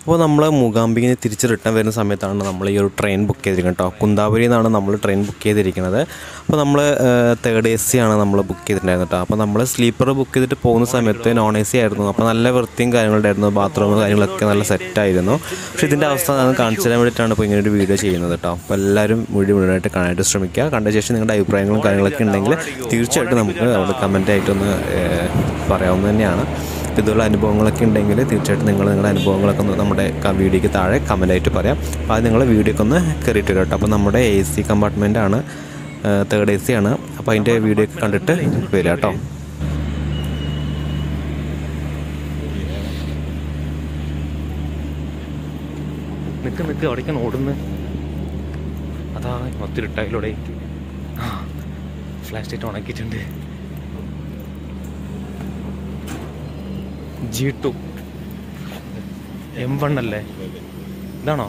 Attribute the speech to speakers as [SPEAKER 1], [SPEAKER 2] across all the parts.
[SPEAKER 1] അപ്പോൾ നമ്മൾ മൂകാംബികയിൽ നിന്ന് തിരിച്ച് റിട്ടേൺ വരുന്ന സമയത്താണ് നമ്മൾ ഈ ഒരു ട്രെയിൻ ബുക്ക് ചെയ്തിരിക്കുന്നത് കേട്ടോ കുന്താപുരിയിൽ നിന്നാണ് നമ്മൾ ട്രെയിൻ ബുക്ക് ചെയ്തിരിക്കുന്നത് അപ്പോൾ നമ്മൾ തേർഡ് എ സി ആണ് നമ്മൾ ബുക്ക് ചെയ്തിട്ടുണ്ടായിരുന്നത് കേട്ടോ അപ്പോൾ നമ്മൾ സ്ലീപ്പർ ബുക്ക് ചെയ്തിട്ട് പോകുന്ന സമയത്ത് നോൺ എ സി ആയിരുന്നു അപ്പോൾ നല്ല വൃത്തിയും കാര്യങ്ങളുണ്ടായിരുന്നു ബാത്റൂം കാര്യങ്ങളൊക്കെ നല്ല സെറ്റായിരുന്നു പക്ഷേ ഇതിൻ്റെ അവസ്ഥ ഞാൻ കാണിച്ചു തരാൻ വേണ്ടിയിട്ടാണ് ഇപ്പോൾ ഇങ്ങനെ ഒരു വീഡിയോ ചെയ്യുന്നത് കേട്ടോ അപ്പോൾ എല്ലാവരും മുഴുവൻ മുഴുവനായിട്ട് കാണാനായിട്ട് ശ്രമിക്കുക കണ്ട ശേഷം നിങ്ങളുടെ അഭിപ്രായങ്ങളും കാര്യങ്ങളൊക്കെ ഉണ്ടെങ്കിൽ തീർച്ചയായിട്ടും നമുക്ക് അവിടെ കമൻ്റ് ആയിട്ടൊന്ന് ഏഹ്, പറയാവുന്ന തന്നെയാണ് അപ്പോൾ ഇതുള്ള അനുഭവങ്ങളൊക്കെ ഉണ്ടെങ്കിൽ തീർച്ചയായിട്ടും നിങ്ങൾ നിങ്ങളുടെ അനുഭവങ്ങളൊക്കെ ഒന്ന് നമ്മുടെ ക- വീഡിയോയ്ക്ക് താഴെ കമൻ്റായിട്ട് പറയാം അപ്പോൾ അത് നിങ്ങൾ വീഡിയോക്ക് ഒന്ന് കയറിയിട്ട് കേട്ടോ അപ്പോൾ നമ്മുടെ എ സി കമ്പാർട്ട്മെൻ്റ് ആണ് തേർഡ് എ സി ആണ് അപ്പോൾ അതിൻ്റെ വീഡിയോ ഒക്കെ കണ്ടിട്ട് വരിക കേട്ടോ നിൽക്ക് നിൽക്ക് അവിടേക്കാണ് ഓടുന്നത് അതാ ഒത്തിരി ഇട്ടായിലൂടെ ഫ്ലാഷ് ലൈറ്റ് ഉണക്കിയിട്ടുണ്ട് ജി ടു എം വൺ അല്ലേ ഇതാണോ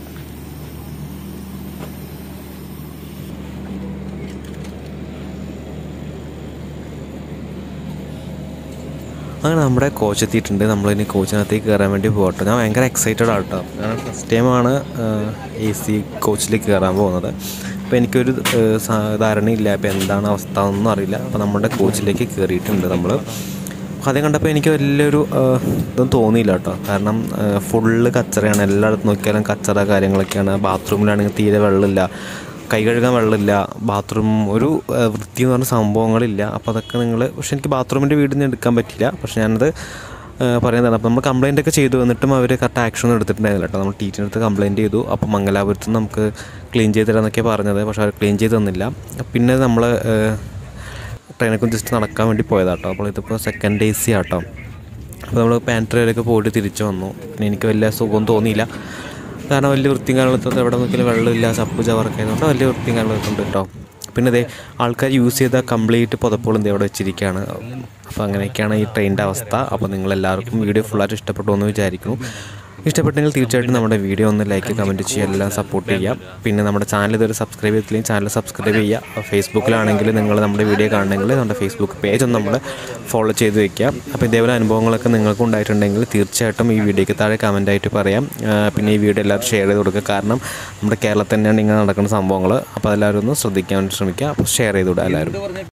[SPEAKER 1] അങ്ങനെ നമ്മുടെ കോച്ച് എത്തിയിട്ടുണ്ട് നമ്മളിനി കോച്ചിനകത്തേക്ക് കയറാൻ വേണ്ടി പോകട്ടോ ഞാൻ ഭയങ്കര എക്സൈറ്റഡ് ആട്ടോ കാരണം ഫസ്റ്റ് ടൈമാണ് എ സി കോച്ചിൽ കയറാൻ പോകുന്നത് അപ്പോൾ എനിക്കൊരു ഏഹ്, സാ- ധാരണയില്ല അപ്പോൾ എന്താണ് അവസ്ഥ ഒന്നും അറിയില്ല അപ്പോൾ നമ്മുടെ കോച്ചിലേക്ക് കയറിയിട്ടുണ്ട് നമ്മൾ അപ്പോൾ അതേ കണ്ടപ്പോൾ എനിക്ക് വലിയൊരു ഏഹ്, ഇതൊന്നും തോന്നിയില്ല കേട്ടോ കാരണം ഫുള്ള് കച്ചറയാണ് എല്ലായിടത്തും നോക്കിയാലും കച്ചറ കാര്യങ്ങളൊക്കെയാണ് ബാത്റൂമിലാണെങ്കിൽ തീരെ വെള്ളമില്ല കൈ കഴുകാൻ വെള്ളമില്ല ബാത്റൂം ഒരു ഏഹ്, വൃത്തി എന്ന് പറഞ്ഞ സംഭവങ്ങളില്ല അപ്പോൾ അതൊക്കെ നിങ്ങൾ പക്ഷെ എനിക്ക് ബാത്റൂമിൻ്റെ വീട്ടിൽ നിന്ന് എടുക്കാൻ പറ്റില്ല പക്ഷെ ഞാനത് ഏഹ്, പറയുന്നതാണ് അപ്പോൾ നമ്മൾ കംപ്ലയിൻ്റ് ഒക്കെ ചെയ്തു എന്നിട്ടും അവർ കറക്റ്റ് ആക്ഷൻ ഒന്നും എടുത്തിട്ടുണ്ടായിരുന്നില്ല കേട്ടോ നമ്മൾ ടീച്ചറിൻ്റെ അടുത്ത് കംപ്ലയിൻറ്റ് ചെയ്തു അപ്പോൾ മംഗലാപുരത്ത് നിന്ന് നമുക്ക് ക്ലീൻ ചെയ്ത് തരാമെന്നൊക്കെയാണ് പറഞ്ഞത് പക്ഷേ അവർ ക്ലീൻ ചെയ്ത് തന്നില്ല പിന്നെ നമ്മൾ ട്രെയിനൊക്കെ ജസ്റ്റ് നടക്കാൻ വേണ്ടി പോയതാട്ടോ അപ്പോൾ ഇതിപ്പോൾ സെക്കൻഡ് എ സി ആട്ടോ അപ്പോൾ നമ്മൾ പാൻട്രയിലൊക്കെ പോയിട്ട് തിരിച്ചു വന്നു പിന്നെ എനിക്ക് വലിയ സുഖം തോന്നിയില്ല കാരണം വലിയ വൃത്തിയും കാര്യങ്ങളൊക്കെ എവിടെ നോക്കിയാലും വെള്ളമില്ല ചപ്പ് ചവറൊക്കെ ആയതുകൊണ്ട് വലിയ വൃത്തിയും കാര്യങ്ങളൊക്കെ ഉണ്ട് കേട്ടോ പിന്നെ ഇതേ ആൾക്കാർ യൂസ് ചെയ്ത കംപ്ലീറ്റ് പുതപ്പുകളും ഇതേ ഇവിടെ വെച്ചിരിക്കുകയാണ് അപ്പോൾ അങ്ങനെയൊക്കെയാണ് ഈ ട്രെയിനിൻ്റെ അവസ്ഥ അപ്പോൾ നിങ്ങൾ എല്ലാവർക്കും വീഡിയോ ഫുള്ളായിട്ട് ഇഷ്ടപ്പെട്ടു എന്ന് വിചാരിക്കുന്നു ഇഷ്ടപ്പെട്ടെങ്കിൽ തീർച്ചയായിട്ടും നമ്മുടെ വീഡിയോ ഒന്ന് ലൈക്ക് കമൻറ്റ് ചെയ്യുക എല്ലാം സപ്പോർട്ട് ചെയ്യാം പിന്നെ നമ്മുടെ ചാനൽ ഇതുവരെ സബ്സ്ക്രൈബ് ചെയ്തില്ലെങ്കിൽ ചാനൽ സബ്സ്ക്രൈബ് ചെയ്യുക ഫേസ്ബുക്കിലാണെങ്കിൽ നിങ്ങൾ നമ്മുടെ വീഡിയോ കാണണമെങ്കിൽ നമ്മുടെ ഫേസ്ബുക്ക് പേജ് ഒന്ന് നമ്മൾ ഫോളോ ചെയ്ത് വെക്കുക അപ്പോൾ ഇതേപോലെ അനുഭവങ്ങളൊക്കെ നിങ്ങൾക്ക് ഉണ്ടായിട്ടുണ്ടെങ്കിൽ തീർച്ചയായിട്ടും ഈ വീഡിയോയ്ക്ക് താഴെ കമൻ്റ് ആയിട്ട് പറയാം ആ, പിന്നെ ഈ വീഡിയോ എല്ലാവരും ഷെയർ ചെയ്ത് കൊടുക്കുക കാരണം നമ്മുടെ കേരളത്തിൽ തന്നെയാണ് ഇങ്ങനെ നടക്കുന്ന സംഭവങ്ങൾ അപ്പോൾ എല്ലാവരും ഒന്ന് ശ്രദ്ധിക്കാൻ വേണ്ടി ശ്രമിക്കുക അപ്പോൾ ഷെയർ ചെയ്ത് വിടുക എല്ലാവരും